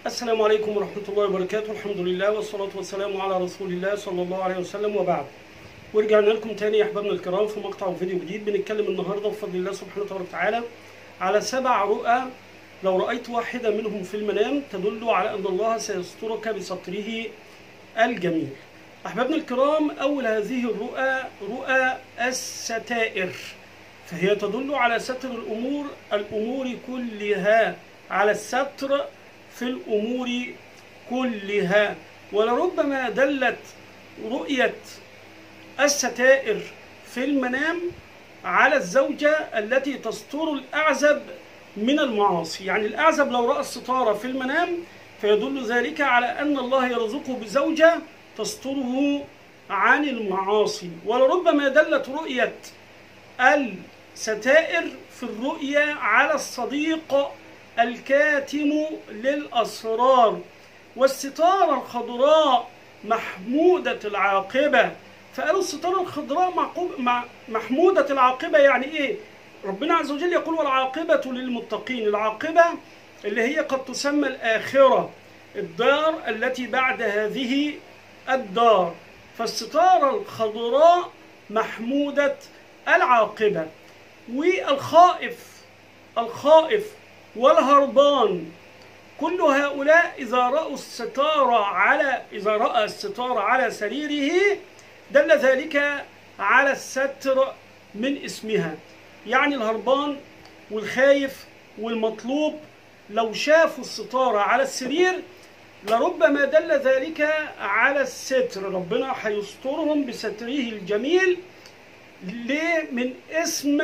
السلام عليكم ورحمة الله وبركاته الحمد لله والصلاة والسلام على رسول الله صلى الله عليه وسلم وبعد ورجعنا لكم تاني يا أحبابنا الكرام في مقطع وفيديو جديد بنتكلم النهاردة بفضل الله سبحانه وتعالى على سبع رؤى لو رأيت واحدة منهم في المنام تدل على أن الله سيسترك بستره الجميل أحبابنا الكرام أول هذه الرؤى رؤى الستائر فهي تدل على ستر الأمور الأمور كلها على الستر في الأمور كلها ولربما دلت رؤية الستائر في المنام على الزوجة التي تستر الأعزب من المعاصي يعني الأعزب لو رأى الستارة في المنام فيدل ذلك على أن الله يرزقه بزوجة تستره عن المعاصي ولربما دلت رؤية الستائر في الرؤيا على الصديق الكاتم للأسرار والستارة الخضراء محمودة العاقبة فقالوا الستارة الخضراء معقوب مع محمودة العاقبة يعني إيه؟ ربنا عز وجل يقول والعاقبة للمتقين العاقبة اللي هي قد تسمى الآخرة الدار التي بعد هذه الدار فالستارة الخضراء محمودة العاقبة والخائف الخائف والهربان كل هؤلاء إذا رأوا الستارة على إذا رأى الستارة على سريره دل ذلك على الستر من اسمها يعني الهربان والخايف والمطلوب لو شافوا الستارة على السرير لربما دل ذلك على الستر ربنا هيسترهم بستره الجميل ليه من اسم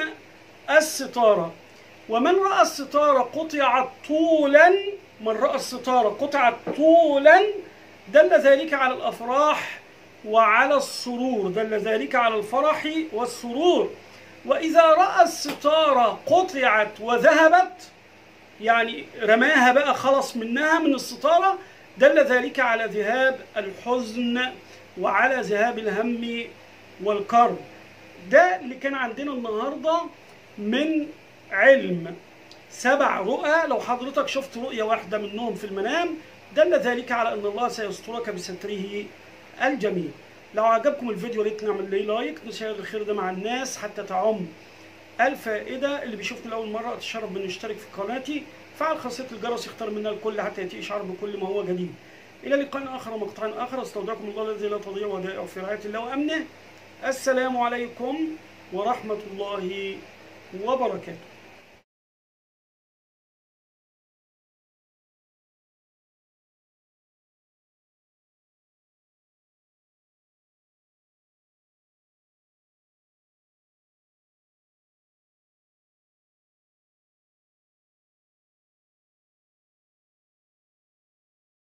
الستارة ومن رأى الستارة قطعت طولا من رأى الستارة قطعت طولا دل ذلك على الأفراح وعلى السرور دل ذلك على الفرح والسرور وإذا رأى الستارة قطعت وذهبت يعني رماها بقى خلص منها من الستارة دل ذلك على ذهاب الحزن وعلى ذهاب الهم والكرب ده اللي كان عندنا النهارده من علم سبع رؤى لو حضرتك شفت رؤية واحدة منهم في المنام دل ذلك على أن الله سيسترك بستره الجميل لو عجبكم الفيديو ريت نعمل ليه لايك نشير الخير ده مع الناس حتى تعم الفائدة اللي بيشوفني لأول مرة أتشرف بأنه يشترك في قناتي فعل خاصية الجرس يختار منها الكل حتى يأتي إشعار بكل ما هو جديد إلى لقاء آخر ومقطع آخر استودعكم الله الذي لا تضيع ودائعه في رعاية الله وأمنه السلام عليكم ورحمة الله وبركاته